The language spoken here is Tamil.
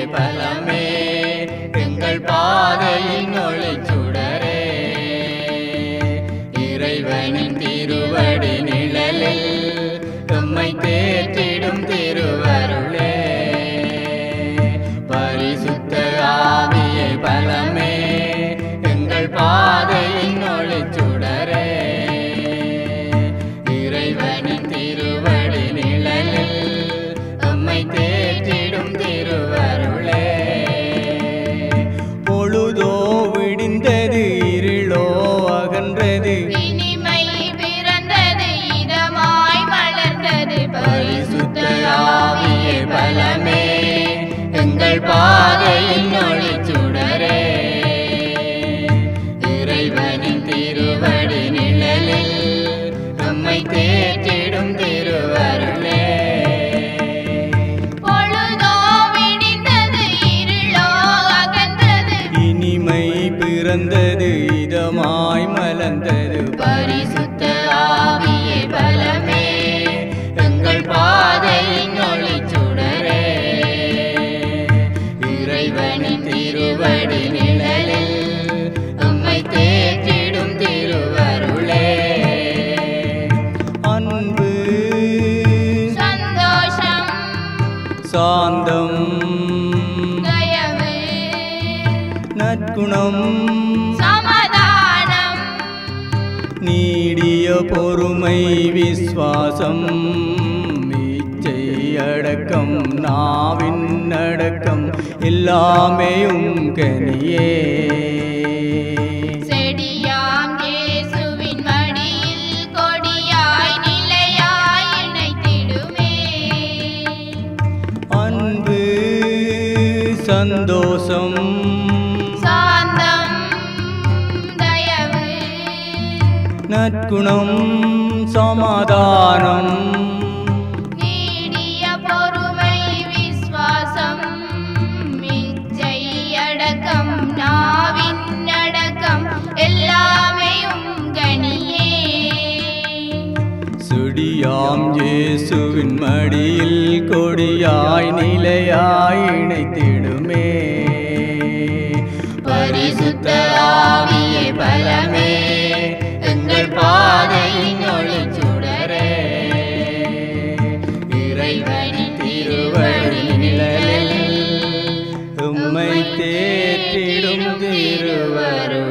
பலமே எங்கள் பாதையின் ஒளிச்சுடரே இறைவனின் திருவடி நிழலில் எம்மை தேற்றிடும் திருவருளே பரிசுத்த ஆவியே பலமே எங்கள் பாதையின் ஒளிச்சுடரே இறைவனின் திருவடி நிழலில் எம்மை தேற்றிடும் திருவருளே பொழுதோ விடிந்தது இருளோ அகன்றது இனிமை பிறந்தது இதமாய் மலர்ந்தது பரிசுத்த ஆவியே பலமே எங்கள் பாதையின் ஒளிச்சுடரே இறைவனின் திருவடி நிழலில் நம்மை தேற்றிடும் திருவருளே பொழுதோ விடிந்தது இருளோ அகன்றது இனிமை பிறந்தது இதமாய் மலர்ந்தது பரிசுத்த ஆவியே பலமே எங்கள் பாதையின் ஒளிச்சுடரே இறைவனின் திருவடி நிழலில் உம்மை தேற்றிடும் திருவருளே அன்பு சந்தோஷம் சாந்தம் தயவு நற்குணம் சமாதானம் நீடிய பொறுமை விஸ்வாசம் இச்சை அடக்கம் நாவின் அடக்கம் எல்லாமே உங்கனியே செடியாம் இயேசுவின் மடியில் கொடியாய் நிலையாய் இணைத்திடுமே அன்பு சந்தோஷம் சாந்தம் தயவு நற்குணம் சமாதானம் நீடிய பொறுமை விசுவாசம் இச்சை அடக்கம் நாவின் அடக்கம் எல்லாமே உங்கனியே சுடியாம் இயேசுவின் மடியில் கொடியாய் நிலையாய் இணைத்திடுமே பரிசுத்த ஆவியே பலமே எங்கள் பாதையின் ஒளிச்சுடரே இறைவனின் திருவடி நிழலில் உம்மை தேற்றிடும் திருவருளே